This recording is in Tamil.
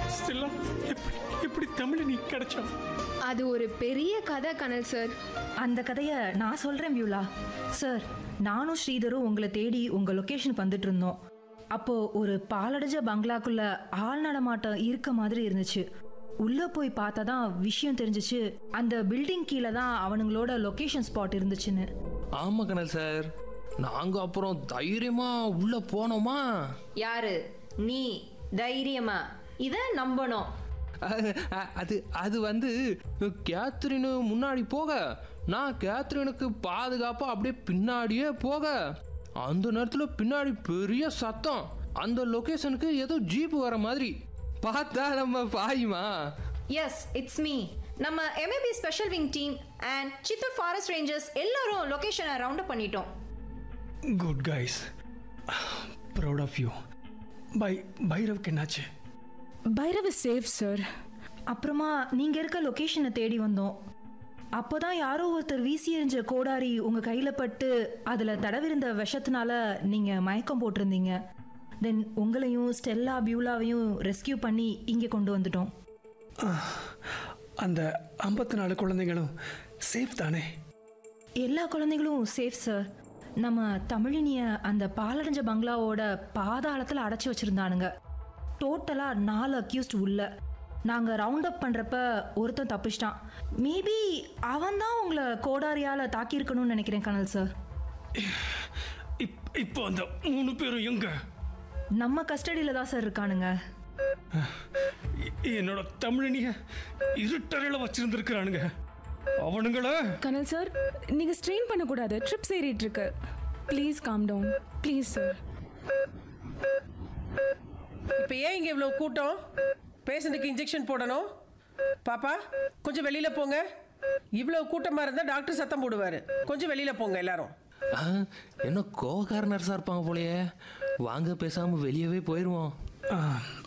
ஸ்டெல்லா எப்படி எப்படி தமிழினி கிடைச்சா அது ஒரு பெரிய கதை கனல் சார் அந்த கதையை நான் சொல்கிறேன் வியூலா சார் நானும் ஸ்ரீதரும் உங்களை தேடி உங்கள் லொக்கேஷனுக்கு வந்துட்டு இருந்தோம் அப்போ ஒரு பாலடைஞ்ச பங்களாக்குள்ள ஆள் நடமாட்டம் இருக்க மாதிரி இருந்துச்சு உள்ள போய் பார்த்தா தான் விஷயம் தெரிஞ்சிச்சு அந்த பில்டிங் கீழே தான் அவனுங்களோட லொக்கேஷன் ஸ்பாட் இருந்துச்சுன்னு ஆமா கனல் சார் நாங்க அப்புறம் தைரியமா உள்ள போனோமா யாரு நீ தைரியமா இத நம்பணும் அ- அ- அது அது வந்து கேத்ரின் முன்னாடி போக நான் கேத்ரினுக்கு பாதுகாப்பா அப்படியே பின்னாடியே போக அந்த நேரத்தில் பின்னாடி பெரிய சத்தம் அந்த லொகேஷனுக்கு ஏதோ ஜீப் வர மாதிரி பார்த்தா நம்ம பாயுமா எஸ் இட்ஸ் மீ நம்ம MAP special wing team and Chittoor forest rangers எல்லாரும் லொகேஷனை ரவுண்ட் அப் பண்ணிட்டோம் good guys proud of you bye பைரவ்க்கு என்னாச்சு பைரவ் இஸ் சேஃப் சார் அப்புறமா நீங்கள் இருக்க லொக்கேஷனை தேடி வந்தோம் அப்போதான் யாரோ ஒருத்தர் வீசி எறிஞ்ச கோடாரி உங்கள் கையில் பட்டு அதில் தடவிருந்த விஷத்தினால நீங்கள் மயக்கம் போட்டிருந்தீங்க தென் உங்களையும் ஸ்டெல்லா பியூலாவையும் ரெஸ்கியூ பண்ணி இங்கே கொண்டு வந்துட்டோம் அந்த ஐம்பத்தி நாலு குழந்தைங்களும் சேஃப் தானே எல்லா குழந்தைகளும் சேஃப் சார் நம்ம தமிழினிய அந்த பாலடைஞ்ச பங்களாவோட பாதாளத்தில் அடைச்சி வச்சிருந்தானுங்க டோட்டலாக நாலு அக்யூஸ்ட் உள்ள நாங்கள் ரவுண்ட் அப் பண்ணுறப்ப ஒருத்தன் தப்பிச்சிட்டான் மேபி அவன் தான் உங்களை கோடாரியால் தாக்கியிருக்கணும்னு நினைக்கிறேன் கனல் சார் இப் இப்போ அந்த மூணு பேரும் எங்க நம்ம கஸ்டடியில் தான் சார் இருக்கானுங்க எ- என்னோட தமிழினிய இருட்டறையில் வச்சிருந்துருக்கிறானுங்க அவனுங்கள கனல் சார் நீங்க ஸ்ட்ரெயின் பண்ணக்கூடாது ட்ரிப்ஸ் ஏறிட்டு இருக்கு please calm down please sir இப்போ ஏன் இங்கே இவ்வளோ கூட்டம் பேஷண்ட்டுக்கு இன்ஜெக்ஷன் போடணும் பாப்பா கொஞ்சம் வெளியில் போங்க இவ்வளோ கூட்டமாக இருந்தால் டாக்டர் சத்தம் போடுவார் கொஞ்சம் வெளியில் போங்க எல்லாரும் ஆ, என்ன கோவக்கார நர்ஸாக இருப்பாங்க போலயே வாங்க பேசாம வெளியவே போயிடுவோம் ஆ,